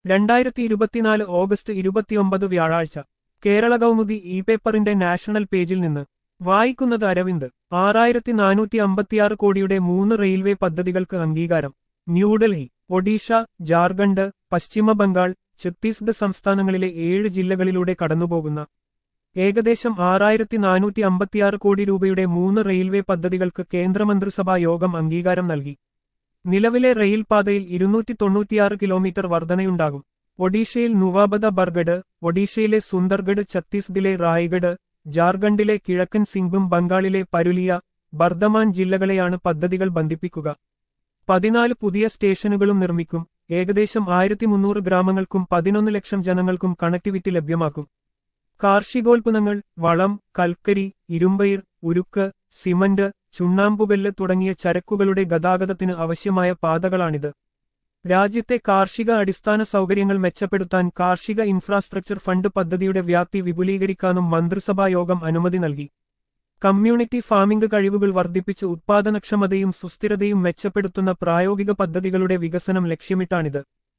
രണ്ടായിരത്തി ഇരുപത്തിനാല് ഓഗസ്റ്റ് ഇരുപത്തിയൊമ്പത് വ്യാഴാഴ്ച കേരള കൗമുദി ഇ പേപ്പറിന്റെ നാഷണൽ പേജിൽ നിന്ന് വായിക്കുന്നത് അരവിന്ദ് ആറായിരത്തി നാനൂറ്റി അമ്പത്തിയാറ് കോടിയുടെ മൂന്ന് റെയിൽവേ പദ്ധതികൾക്ക് അംഗീകാരം ന്യൂഡൽഹി ഒഡീഷ ജാർഖണ്ഡ് പശ്ചിമ ബംഗാൾ ഛത്തീസ്ഗഡ് സംസ്ഥാനങ്ങളിലെ ഏഴ് ജില്ലകളിലൂടെ കടന്നുപോകുന്ന ഏകദേശം ആറായിരത്തി നാനൂറ്റി അമ്പത്തിയാറ് കോടി രൂപയുടെ മൂന്ന് റെയിൽവേ പദ്ധതികൾക്ക് കേന്ദ്രമന്ത്രിസഭാ യോഗം അംഗീകാരം നൽകി നിലവിലെ റെയിൽപാതയിൽ ഇരുന്നൂറ്റി തൊണ്ണൂറ്റിയാറ് കിലോമീറ്റർ വർധനയുണ്ടാകും ഒഡീഷയിൽ നുവാബദ ബർഗഡ് ഒഡീഷയിലെ സുന്ദർഗഡ് ഛത്തീസ്ഗഡിലെ റായ്ഗഡ് ജാർഖണ്ഡിലെ കിഴക്കൻ സിംഗും ബംഗാളിലെ പരുലിയ ബർദമാൻ ജില്ലകളെയാണ് പദ്ധതികൾ ബന്ധിപ്പിക്കുക പതിനാല് പുതിയ സ്റ്റേഷനുകളും നിർമ്മിക്കും ഏകദേശം ആയിരത്തി മുന്നൂറ് ഗ്രാമങ്ങൾക്കും പതിനൊന്ന് ലക്ഷം ജനങ്ങൾക്കും കണക്ടിവിറ്റി ലഭ്യമാക്കും കാർഷികോൽപ്പന്നങ്ങൾ വളം കൽക്കരി ഇരുമ്പയിർ ഉരുക്ക് സിമന്റ് ചുണ്ണാമ്പുകല്ല് തുടങ്ങിയ ചരക്കുകളുടെ ഗതാഗതത്തിന് ആവശ്യമായ പാതകളാണിത് രാജ്യത്തെ കാർഷിക അടിസ്ഥാന സൗകര്യങ്ങൾ മെച്ചപ്പെടുത്താൻ കാർഷിക ഇൻഫ്രാസ്ട്രക്ചർ ഫണ്ട് പദ്ധതിയുടെ വ്യാപ്തി വിപുലീകരിക്കാനും മന്ത്രിസഭാ യോഗം അനുമതി നൽകി കമ്മ്യൂണിറ്റി ഫാമിംഗ് കഴിവുകൾ വർദ്ധിപ്പിച്ച് ഉത്പാദനക്ഷമതയും സുസ്ഥിരതയും മെച്ചപ്പെടുത്തുന്ന പ്രായോഗിക പദ്ധതികളുടെ വികസനം ലക്ഷ്യമിട്ടാണിത്